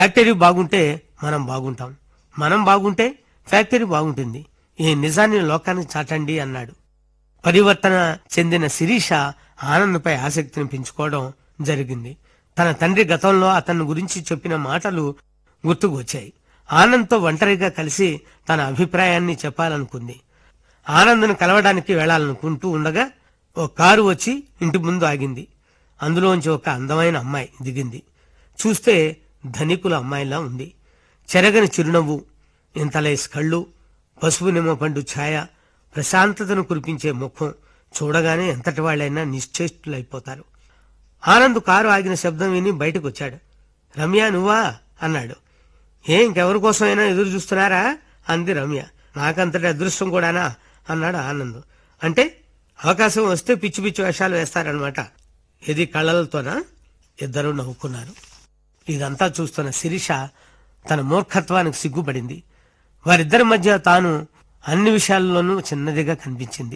factory బాగుంటే మనం బాగుంటాం మనం బాగుంటే ఫ్యాక్టరీ బాగుంటుంది ఈ నిజాన్ని లోకానికి చాటండి అన్నాడు పరివర్తన చెందిన శిరీష ఆనంద్పై ఆసక్తిని పెంచుకోవడం జరిగింది తన తండ్రి గతంలో అతని గురించి చెప్పిన మాటలు గుర్తుకు వచ్చాయి ఆనంద్తో ఒంటరిగా కలిసి తన అభిప్రాయాన్ని చెప్పాలనుకుంది ఆనంద్ను కలవడానికి వెళ్లాలనుకుంటూ ఉండగా ఓ కారు వచ్చి ఇంటి ముందు ఆగింది అందులోంచి ఒక అందమైన అమ్మాయి దిగింది చూస్తే ధనికుల అమ్మాయిలా ఉంది చెరగని చిరునవ్వు ఇంతలేస్ కళ్ళు పసుపు నిమ్మ పండు ఛాయ ప్రశాంతతను కురిపించే ముఖం చూడగానే ఎంతటి వాళ్ళైనా నిశ్చేష్టులైపోతారు ఆనంద్ కారు ఆగిన శబ్దం విని బయటకు వచ్చాడు రమ్య నువ్వా అన్నాడు ఏ ఇంకెవరి కోసమైనా ఎదురు చూస్తున్నారా అంది రమ్య నాకంతటి అదృష్టం కూడానా అన్నాడు ఆనంద్ అంటే అవకాశం వస్తే పిచ్చి పిచ్చి వేషాలు వేస్తారనమాట ఇది కళ్ళలతోనా ఇద్దరు నవ్వుకున్నారు ఇదంతా చూస్తున్న శిరీష తన మూర్ఖత్వానికి సిగ్గుపడింది వారిద్దరి మధ్య తాను అన్ని విషయాల్లోనూ చిన్నదిగా కనిపించింది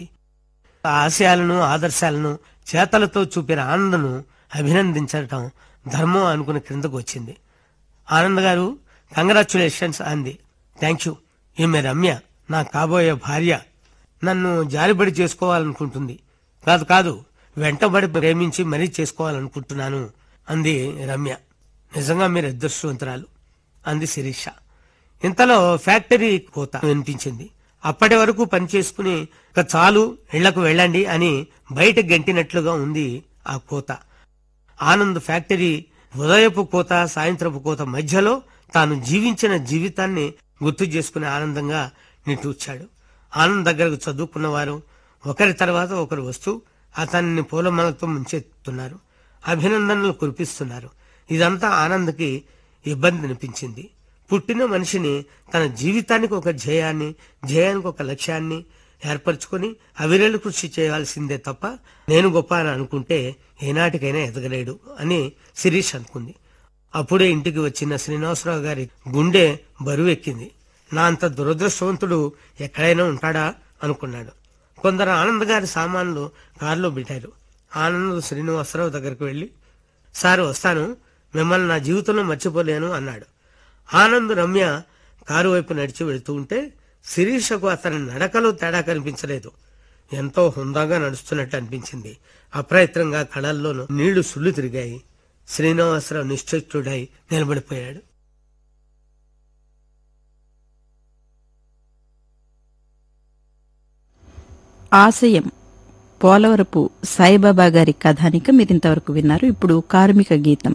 ఆ ఆశయాలను ఆదర్శాలను చేతలతో చూపిన ఆనందను అభినందించటం ధర్మం అనుకుని క్రిందకు వచ్చింది ఆనంద్ గారు కంగ్రాచులేషన్స్ అంది థ్యాంక్ యూ ఈమె రమ్య నా కాబోయే భార్య నన్ను జాలిబడి చేసుకోవాలనుకుంటుంది కాదు కాదు వెంటబడి ప్రేమించి మరీ చేసుకోవాలనుకుంటున్నాను అంది రమ్య నిజంగా మీరు అదృష్టవంతురాలు అంది శిరీష ఇంతలో ఫ్యాక్టరీ కోత వినిపించింది అప్పటి వరకు పని చేసుకుని ఇక చాలు ఇళ్లకు వెళ్ళండి అని బయట గంటినట్లుగా ఉంది ఆ కోత ఆనంద్ ఫ్యాక్టరీ ఉదయపు కోత సాయంత్రపు కోత మధ్యలో తాను జీవించిన జీవితాన్ని గుర్తు చేసుకుని ఆనందంగా నిట్టూర్చాడు ఆనంద్ దగ్గరకు చదువుకున్నవారు ఒకరి తర్వాత ఒకరు వస్తూ అతన్ని పూలమాలతో ముంచెత్తున్నారు అభినందనలు కురిపిస్తున్నారు ఇదంతా ఆనంద్కి ఇబ్బంది అనిపించింది పుట్టిన మనిషిని తన జీవితానికి ఒక ధ్యేయాన్ని ధ్యేయానికి ఒక లక్ష్యాన్ని ఏర్పరచుకొని అవిరలు కృషి చేయాల్సిందే తప్ప నేను గొప్ప అని అనుకుంటే ఏనాటికైనా ఎదగలేడు అని శిరీష్ అనుకుంది అప్పుడే ఇంటికి వచ్చిన శ్రీనివాసరావు గారి గుండె బరువెక్కింది నా అంత దురదృష్టవంతుడు ఎక్కడైనా ఉంటాడా అనుకున్నాడు కొందరు ఆనంద్ గారి సామాన్లు కారులో పెట్టారు ఆనంద్ శ్రీనివాసరావు దగ్గరికి వెళ్లి సార్ వస్తాను మిమ్మల్ని నా జీవితంలో మర్చిపోలేను అన్నాడు ఆనంద్ రమ్య కారు వైపు నడిచి వెళుతూ ఉంటే శిరీషకు అతని నడకలో తేడా కనిపించలేదు ఎంతో హుందాగా నడుస్తున్నట్టు అనిపించింది అప్రయత్నంగా కళల్లోనూ నీళ్లు సుళ్ళు తిరిగాయి శ్రీనివాసరావు నిశ్చేష్టుడై నిలబడిపోయాడు ఆశయం పోలవరపు సాయిబాబా గారి కథానిక మీరింతవరకు విన్నారు ఇప్పుడు కార్మిక గీతం